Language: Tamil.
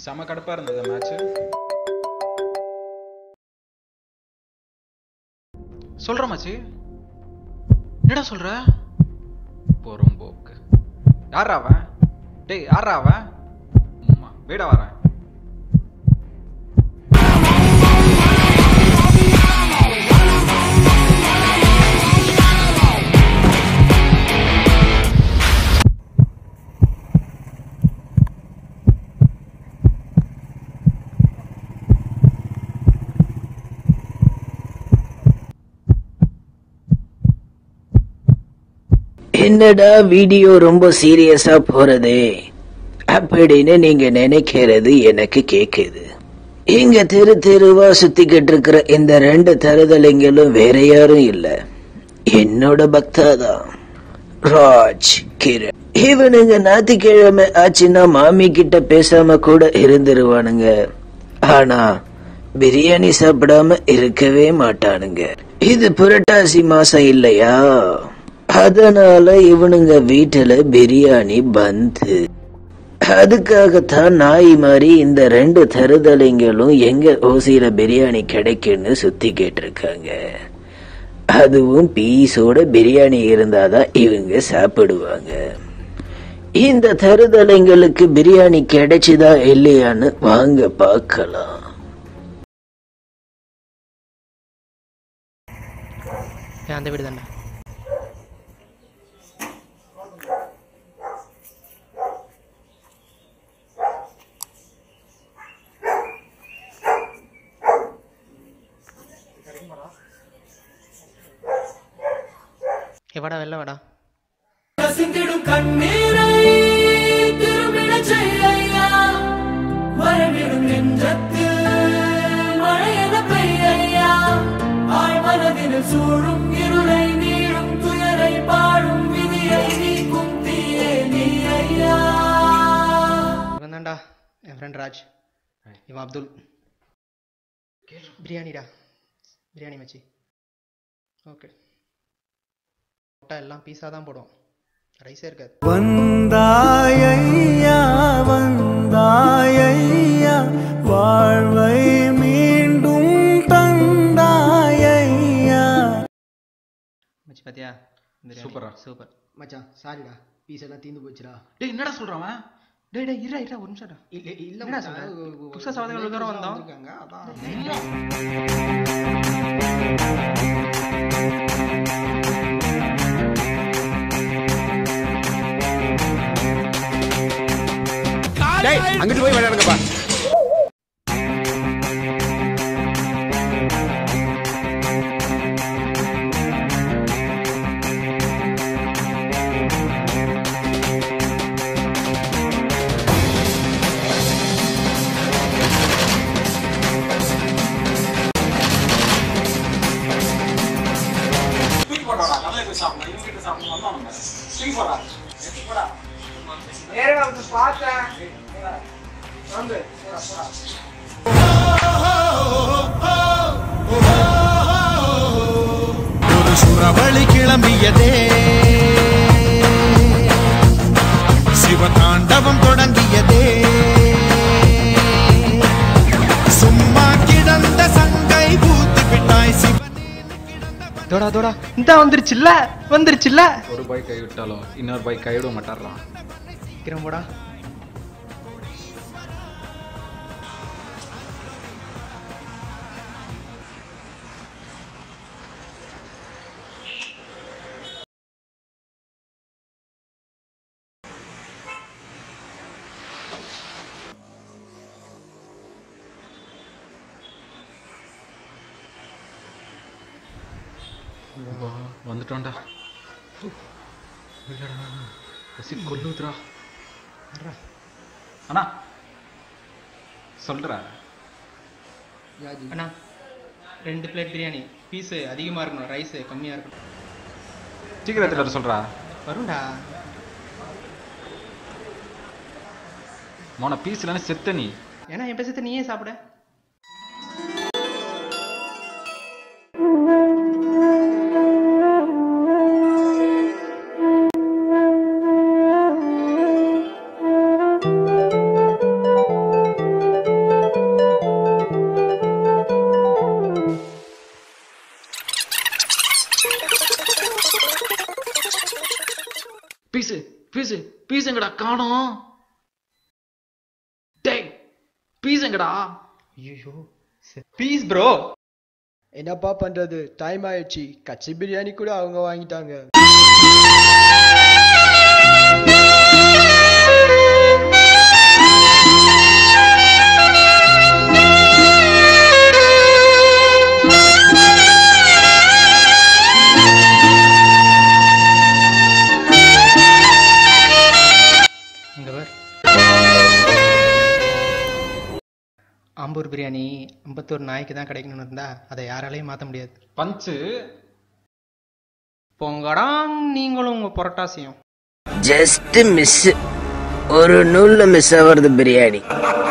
செம கடுப்பா இருந்தது மேட்ச் சொல்ற மச்சி என்னடா சொல்ற பொறும்போக்கு யாரா அவன் டேய் யாரா அவன் அம்மா, வீடா வரேன் என்னடா வீடியோ ரொம்ப சீரியஸா போறதே அப்படின்னு நீங்க நினைக்கிறது எனக்கு கேக்குது இங்க தெரு தெருவா சுத்திக்கிட்டு இருக்கிற இந்த ரெண்டு தருதலைங்களும் வேற யாரும் இல்ல என்னோட பக்தாதான் ராஜ் கிரண் இவனுங்க ஞாயிற்றுக்கிழமை ஆச்சுன்னா மாமி கிட்ட பேசாம கூட இருந்துருவானுங்க ஆனா பிரியாணி சாப்பிடாம இருக்கவே மாட்டானுங்க இது புரட்டாசி மாசம் இல்லையா அதனால இவனுங்க வீட்டுல பிரியாணி பந்து அதுக்காகத்தான் நாய் மாதிரி இந்த ரெண்டு தருதலைங்களும் எங்க ஓசியில பிரியாணி கிடைக்குன்னு சுத்திக்கிட்டு இருக்காங்க அதுவும் பீஸோட பிரியாணி இருந்தாதான் இவங்க சாப்பிடுவாங்க இந்த தருதலைங்களுக்கு பிரியாணி கிடைச்சுதா இல்லையான்னு வாங்க பார்க்கலாம் ஏன் அந்த வீடு தானே ஏ வாடா வெளில வாடா கசிந்திடும் கண்ணீரை திரும்பிடச் செய்யா வரவிடும் நெஞ்சத்தில் மழையென பெய்யா ஆழ் மனதில் சூழும் இருளை நீளும் துயரை பாடும் விதியை நீக்கும் தீயே நீ ஐயா இவன் தான்டா என் ஃப்ரெண்ட் ராஜ் இவன் அப்துல் பிரியாணிடா பிரியாணி மச்சி ஓகே முட்டை எல்லாம் பீஸாக தான் போடுவோம் ரைஸே இருக்காது வந்தாயையா வந்தாயையா வாழ்வை மீண்டும் தந்தாயையா மச்சி பாத்தியா சூப்பரா. சூப்பர் மச்சான் சாரிடா பீஸ் எல்லாம் தீந்து போச்சுடா டேய் என்னடா சொல்றான் அவன் டேய் டேய் இரா இரா ஒரு நிமிஷம்டா இல்ல இல்ல என்னடா மச்சான், சொல்ற? ஒ- ஒ- புதுசா சாதனைகள் தூரம் வந்தோம். வந்திருக்காங்க, அதான் டேய் அங்கிட்டு போய் விளையாடுங்கப்பா ஒரு சுறவழி கிளம்பியதே சிவதாண்டவம் தொடங்கியதே சும்மா கிடந்த சங்கை பூத்து விட்டாய் சிவனே தோடா தோடா இந்த வந்துருச்சுல்ல வந்துருச்சுல்ல ஒரு பாய் கை விட்டாலும் இன்னொரு பாய் கைவிட மாட்டாரான் சீக்கிரம் போடா வா, வந்துட்டோம்டா இல்லடா பசி கொல்லுதுடா அண்ணா சொல்றா அண்ணா ரெண்டு பிளேட் பிரியாணி பீஸு அதிகமாக இருக்கணும் ரைஸு கம்மியாக இருக்கணும் சீக்கிரம் எடுத்துட்டு வர சொல்றா வரும்டா மோன பீஸ் இல்லைன்னு செத்த நீ ஏன்னா என் பேசத்தை நீயே சாப்பிட காணோம் டேய் பீஸ் எங்கடா ஐயோ பீஸ் ப்ரோ என்னப்பா பண்றது டைம் ஆயிடுச்சு கச்சி பிரியாணி கூட அவங்க வாங்கிட்டாங்க இங்க பார் ஆம்பூர் பிரியாணி ஐம்பத்தோரு நாய்க்கு தான் கிடைக்கணும்னு இருந்தா அதை யாராலையும் மாற்ற முடியாது பஞ்சு பொங்கடாங் நீங்களும் உங்க புரட்டாசியும் ஜஸ்ட் மிஸ் ஒரு நூல்ல மிஸ் ஆகிறது பிரியாணி